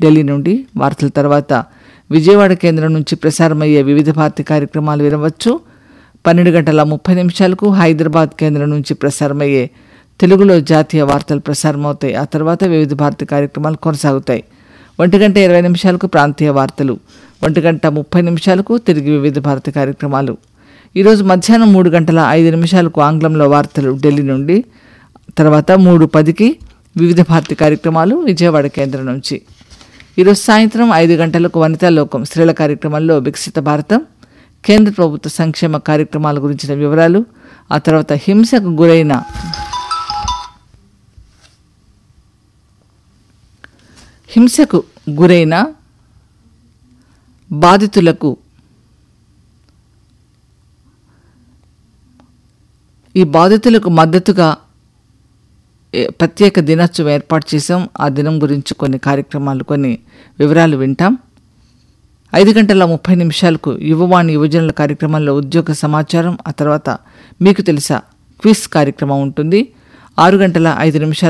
ఢిల్లీ నుండి వార్తల తర్వాత విజయవాడ కేంద్రం నుంచి ప్రసారమయ్యే వివిధ భారతి కార్యక్రమాలు వినవచ్చు పన్నెండు గంటల ముప్పై నిమిషాలకు హైదరాబాద్ కేంద్రం నుంచి ప్రసారమయ్యే తెలుగులో జాతీయ వార్తలు ప్రసారమవుతాయి ఆ తర్వాత వివిధ భారతి కార్యక్రమాలు కొనసాగుతాయి ఒంటి గంట ఇరవై నిమిషాలకు ప్రాంతీయ వార్తలు ఒంటి గంట ముప్పై నిమిషాలకు తిరిగి వివిధ భారతి కార్యక్రమాలు ఈరోజు మధ్యాహ్నం మూడు గంటల ఐదు నిమిషాలకు ఆంగ్లంలో వార్తలు ఢిల్లీ నుండి తర్వాత మూడు పదికి వివిధ భారతి కార్యక్రమాలు విజయవాడ కేంద్రం నుంచి ఈరోజు సాయంత్రం ఐదు గంటలకు వనితా లోకం స్త్రీల కార్యక్రమంలో వికసిత భారతం కేంద్ర ప్రభుత్వ సంక్షేమ కార్యక్రమాల గురించిన వివరాలు ఆ తర్వాత హింసకు గురైన హింసకు గురైన బాధితులకు ఈ బాధితులకు మద్దతుగా ఏ- ప్రత్యేక దినోత్సవం ఏర్పాటు చేసాం ఆ దినం గురించి కొన్ని కార్యక్రమాలు కొన్ని వివరాలు వింటాం ఐదు గంటల ముప్పై నిమిషాలకు యువవాణి యువజనుల కార్యక్రమంలో ఉద్యోగ సమాచారం ఆ తర్వాత మీకు తెలుసా క్విజ్ కార్యక్రమం ఉంటుంది ఆరు గంటల ఐదు నిమిషాలు